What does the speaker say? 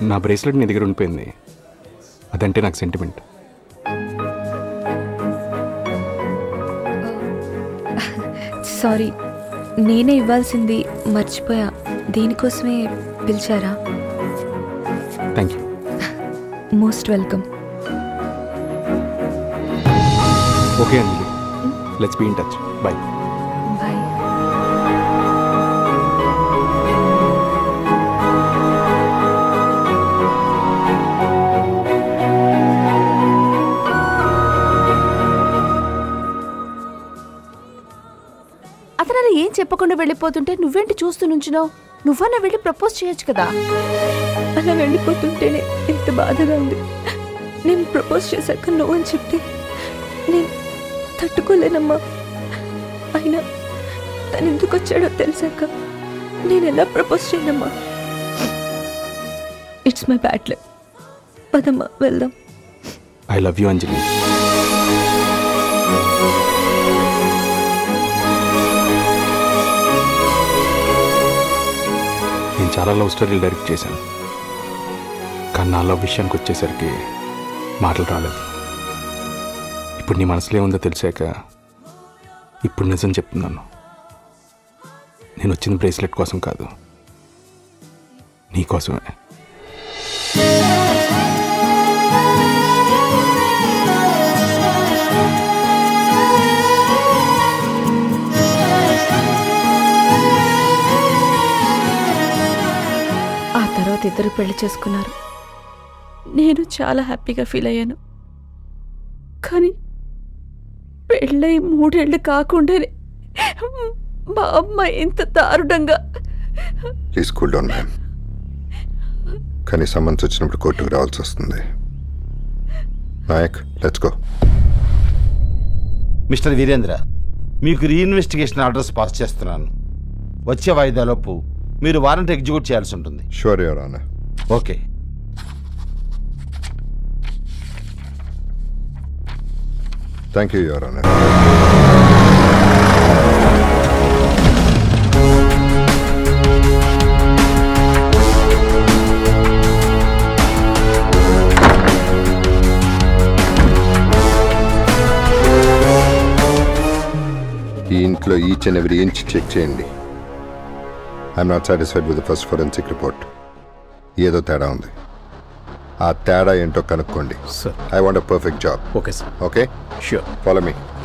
నా బ్రేస్లెట్ నీ దగ్గర ఉండిపోయింది అదంటే నాకు సెంటిమెంట్ సారీ నేనే ఇవ్వాల్సింది మర్చిపోయా దీనికోసమే పిలిచారా thank you most welcome okay Anjali let's be in touch bye bye అతను అలా ఏం చెప్పకుండా వెళ్ళిపోతుంటే నువ్వేంటి చూస్తూ నుంచున్నావు నువ్వన్నా వెళ్ళి ప్రపోజ్ చేయొచ్చు కదా అలా వెళ్ళిపోతుంటేనే ఎంత బాధగా ఉంది నేను ప్రపోజ్ చేశాక నువ్వు అని చెప్తే నేను తట్టుకోలేనమ్మా అయినా తను ఎందుకు వచ్చాడో తెలిసాక నేను ఎలా ప్రపోజ్ చేయనమ్మా ఇట్స్ మై బ్యాడ్ లక్ పదమ్మా వెళ్దాం ఐ లవ్ యూ అంజలి నేను చాలా లవ్ స్టోరీలు డైరెక్ట్ చేశాను కానీ నా లవ్ విషయానికి వచ్చేసరికి మాటలు రాలేదు ఇప్పుడు నీ మనసులో ఏముందో తెలిసాక ఇప్పుడు నిజం చెప్తున్నాను నేను వచ్చిన బ్రేస్లెట్ కోసం కాదు నీ కోసమే ఆ తర్వాత ఇద్దరు పెళ్లి చేసుకున్నారు నేను చాలా హ్యాపీగా ఫీల్ అయ్యాను కానీ పెళ్ళై మూడేళ్ళు కాకుండానే మా అమ్మ ఎంత దారుణంగా ప్లీజ్ కూల్ డౌన్ మ్యామ్ కానీ సమ్మన్స్ వచ్చినప్పుడు కోర్టుకు రావాల్సి వస్తుంది Nayak let's go mister Veerendra మీకు రీఇన్వెస్టిగేషన్ ఆర్డర్స్ పాస్ చేస్తున్నాను వచ్చే వాయిదాలోపు మీరు వారెంట్ ఎగ్జిక్యూట్ చేయాల్సి ఉంటుంది sure your honour okay thank you your honour ఈ ఇంట్లో each and every inch check చేయండి I'm not satisfied with the first forensic report ఏదో తేడా ఉంది ఆ తేడా ఏంటో కనుక్కోండి sir I want a perfect job okay sir okay sure follow me